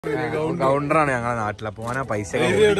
കൗണ്ടറാണ് ഞങ്ങളെ നാട്ടിൽ അപ്പൊ ഓനാ പൈസ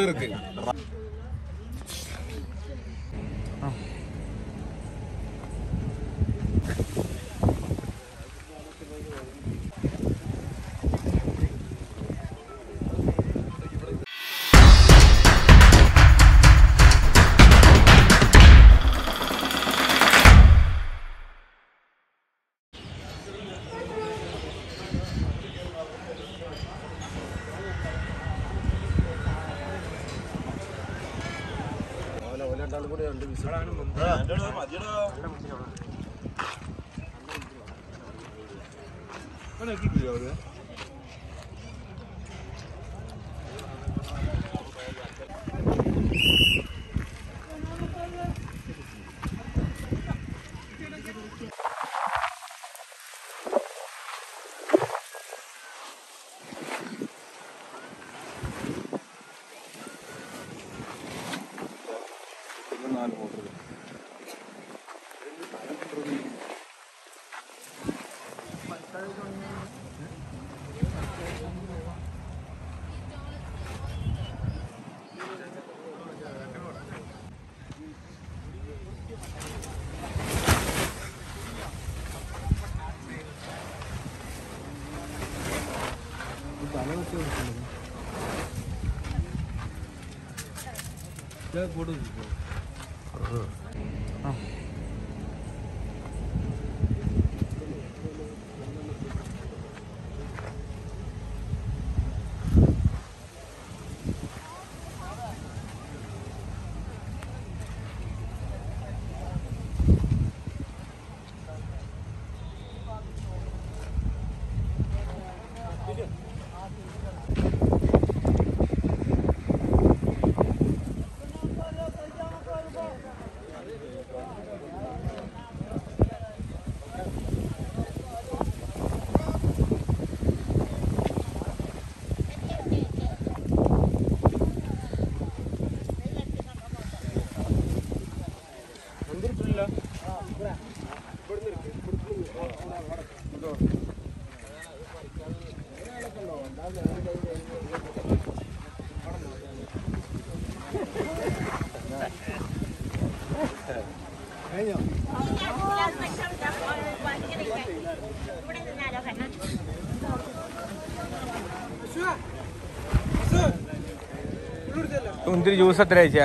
മുന്തിരി ജ്യൂസ് എത്ര അയച്ചാ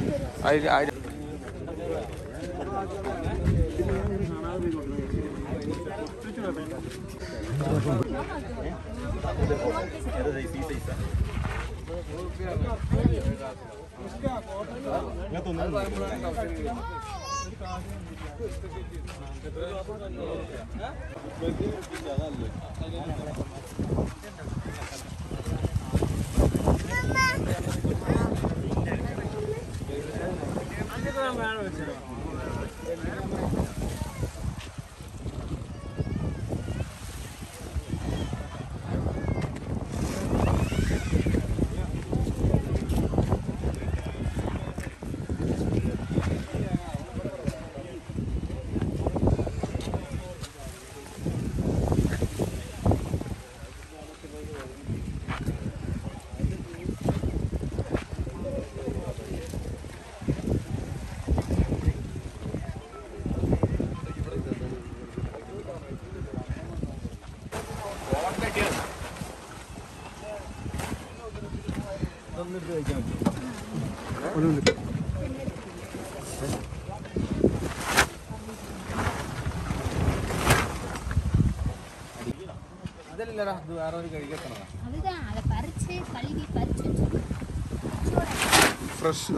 അതല്ലടാ ഇത് വേറെ ഒരു കഴിക്കത്തണതാ அதுதான் அதை பறிச்சு கழுவி பறிச்சு வச்சிருக்கோம். ഫ്രഷ്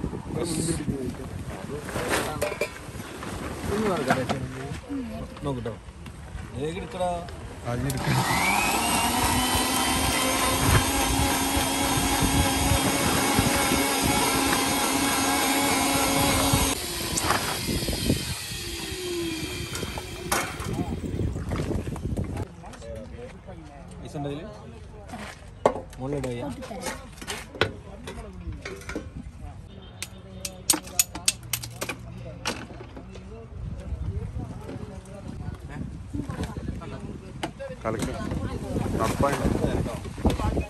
നോക്കട്ടോ ഏകെടുക്കടാ പൈസ ഉണ്ടതില് മുകളിലിടുക போட்டு தரேன் കളിക്കും നടപ്പായി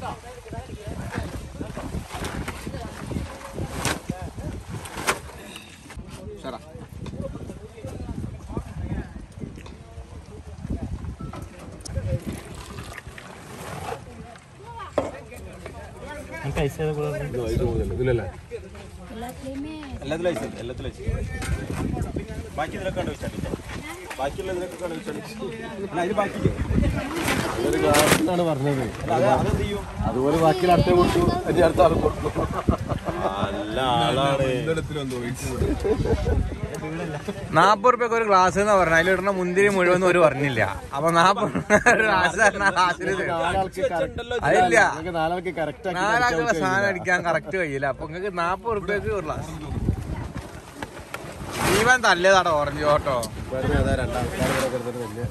എനിക്ക് ഐസ് ചെയ്ത കൂടെ ഇതിലല്ലേ எல்லாத்துலேயுமே എല്ലാത്തിലും ഐസ് എല്ലാത്തിലും ഐസ് ബാക്കി ഇതിലൊക്കെ ഉണ്ട് വെച്ചാൽ ബാക്കിയുള്ള ഇതിലൊക്കെ കണ്ട് വെച്ചാൽ അല്ല അതിൽ ബാക്കി ഒരു ഗ്ലാസ് പറഞ്ഞത് അല്ല അത് അതെന്ത് ചെയ്യും അതുപോലെ ബാക്കിയുള്ള അടുത്ത കൊടുത്തു അതിന്റെ അടുത്ത ആൾ കൊടുത്തു നല്ല ആളാണ് നാപ്പത് റുപ്യക്ക് ഒരു ഗ്ലാസ് എന്ന് പറഞ്ഞാൽ അതിലിടുന്ന മുന്തിരി മുഴുവൻ ഒരു പറഞ്ഞില്ല അപ്പൊ നാപ്പത് ഒരു ഗ്ലാസ് പറഞ്ഞാൽ ഗ്ലാസ്സിൽ ഇത്. നാലാൾക്ക് കറക്റ്റ് അതില്ല നിങ്ങൾക്ക് നാലാൾക്ക് കറക്റ്റ് ആക്കി നാലാക്കുള്ള സാധനം അടിക്കാൻ കറക്റ്റ് കഴിയില്ല അപ്പൊ നിങ്ങൾക്ക് നാപ്പത് റുപ്യക്ക് ഒരു ഗ്ലാസ് ജീവൻ തല്ലിയതാട്ടോ ഓറഞ്ച് ഓട്ടോ വെറുതെ അതാ രണ്ടാൾക്കാർ കൂടെ കിടന്നിട്ട് വലിയ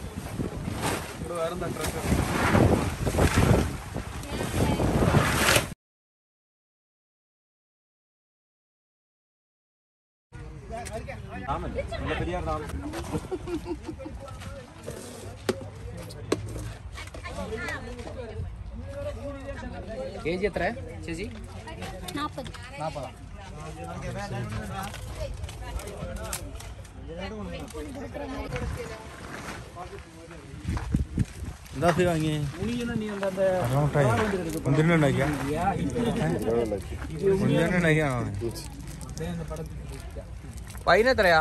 ഡാമൻ മുല്ലപ്പെരിയാർ ഡാം കെ ജി എത്ര ചേച്ചി நாற்பது നാൽപ്പതാ എന്താ വാങ്ങിയേ മുന്തിരി ഉണ്ടാക്കിയ മുന്തിരി ഉണ്ടാക്കിയാണോ പൈന എത്രയാ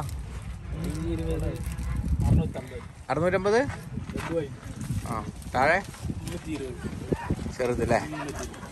അറുന്നൂറ്റമ്പത് ആ താഴെ ചെറുതല്ലേ